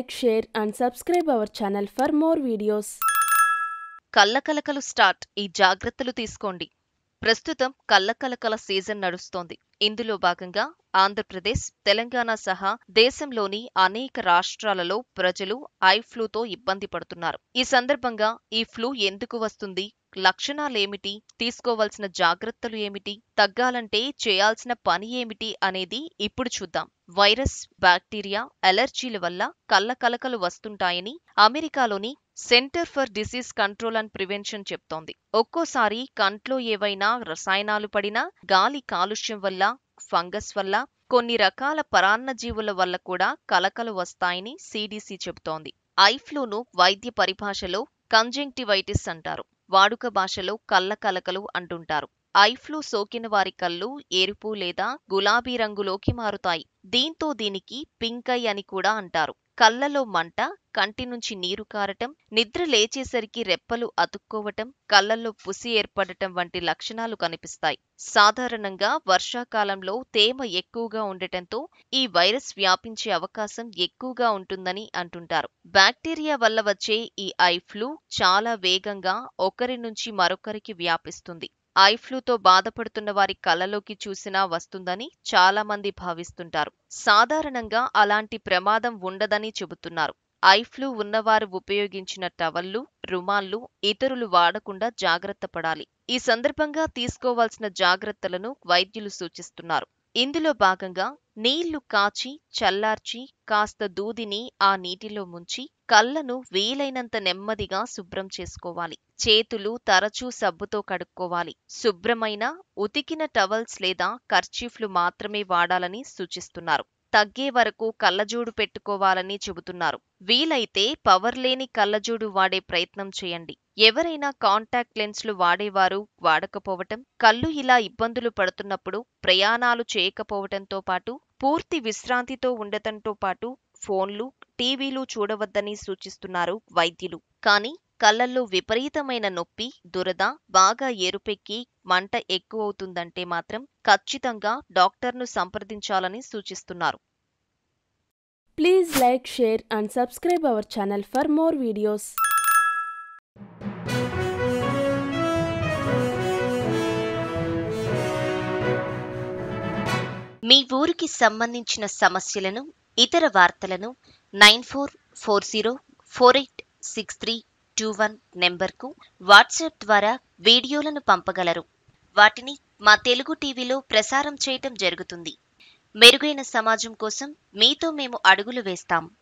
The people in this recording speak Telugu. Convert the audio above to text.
share, and subscribe our channel for more videos. కళ్ళకలకలు స్టార్ట్ ఈ జాగ్రత్తలు తీసుకోండి ప్రస్తుతం కళ్ళకలకల సీజన్ నడుస్తోంది ఇందులో భాగంగా ఆంధ్రప్రదేశ్ తెలంగాణ సహా దేశంలోని అనేక రాష్ట్రాలలో ప్రజలు ఐ ఫ్లూతో ఇబ్బంది పడుతున్నారు ఈ సందర్భంగా ఈ ఫ్లూ ఎందుకు వస్తుంది లక్షణాలేమిటి తీసుకోవాల్సిన జాగ్రత్తలు ఏమిటి తగ్గాలంటే చేయాల్సిన పని ఏమిటి అనేది ఇప్పుడు చూద్దాం వైరస్ బ్యాక్టీరియా అలర్జీల వల్ల కళ్ళ కలకలు వస్తుంటాయని అమెరికాలోని centre for disease control and prevention చెప్తోంది ఒక్కోసారి కంట్లో ఏవైనా రసాయనాలు పడినా గాలి కాలుష్యం వల్ల ఫంగస్ వల్ల కొన్ని రకాల పరాన్నజీవుల వల్ల కూడా కలకలు వస్తాయని సిడిసి చెబుతోంది ఐఫ్లూను వైద్య పరిభాషలో కంజంక్టివైటిస్ అంటారు వాడుక భాషలో కళ్ళ కలకలు అంటుంటారు ఐఫ్లూ సోకిన వారి కళ్ళు ఎరుపు లేదా గులాబీ రంగులోకి మారుతాయి దీంతో దీనికి పింక్ ఐ అని కూడా అంటారు కళ్ళలో మంట కంటి నుంచి నీరు కారటం నిద్ర లేచేసరికి రెప్పలు అతుక్కోవటం కళ్ళల్లో పుసి ఏర్పడటం వంటి లక్షణాలు కనిపిస్తాయి సాధారణంగా వర్షాకాలంలో తేమ ఎక్కువగా ఉండటంతో ఈ వైరస్ వ్యాపించే అవకాశం ఎక్కువగా ఉంటుందని అంటుంటారు బ్యాక్టీరియా వల్ల వచ్చే ఈ ఐ ఫ్లూ చాలా వేగంగా ఒకరి నుంచి మరొకరికి వ్యాపిస్తుంది ఐ ఫ్లూతో బాధపడుతున్న వారి కళ్ళలోకి చూసినా వస్తుందని చాలా మంది భావిస్తుంటారు సాధారణంగా అలాంటి ప్రమాదం ఉండదని చెబుతున్నారు ఐ ఫ్లూ ఉన్నవారు ఉపయోగించిన టవళ్లు రుమాళ్ళు ఇతరులు వాడకుండా జాగ్రత్త పడాలి ఈ సందర్భంగా తీసుకోవాల్సిన జాగ్రత్తలను వైద్యులు సూచిస్తున్నారు ఇందులో భాగంగా నీళ్లు కాచి చల్లార్చి కాస్త దూదిని ఆ నీటిలో ముంచి కళ్ళను వీలైనంత నెమ్మదిగా శుభ్రం చేసుకోవాలి చేతులు తరచూ సబ్బుతో కడుక్కోవాలి శుభ్రమైన ఉతికిన టవల్స్ లేదా కర్చీఫ్లు మాత్రమే వాడాలని సూచిస్తున్నారు తగ్గే వరకు కళ్ళజోడు పెట్టుకోవాలని చెబుతున్నారు వీలైతే పవర్ లేని కళ్ళజోడు వాడే ప్రయత్నం చేయండి ఎవరైనా కాంటాక్ట్ లెన్స్లు వాడేవారు వాడకపోవటం కళ్ళు ఇలా ఇబ్బందులు పడుతున్నప్పుడు ప్రయాణాలు చేయకపోవటంతో పాటు పూర్తి విశ్రాంతితో ఉండటంతో పాటు ఫోన్లు టీవీలు చూడవద్దని సూచిస్తున్నారు వైద్యులు కానీ కళ్ళల్లో విపరీతమైన నొప్పి దురద బాగా ఎరుపెక్కి మంట ఎక్కువవుతుందంటే మాత్రం ఖచ్చితంగా డాక్టర్ను సంప్రదించాలని సూచిస్తున్నారు Please like, share, and subscribe our channel for more videos. మీ ఊరికి సంబంధించిన సమస్యలను ఇతర వార్తలను nine four four zero four eight six three two one నెంబర్కు వాట్సాప్ ద్వారా వీడియోలను పంపగలరు వాటిని మా తెలుగు టీవీలో ప్రసారం చేయటం జరుగుతుంది మెరుగైన సమాజం కోసం మీతో మేము అడుగులు వేస్తాం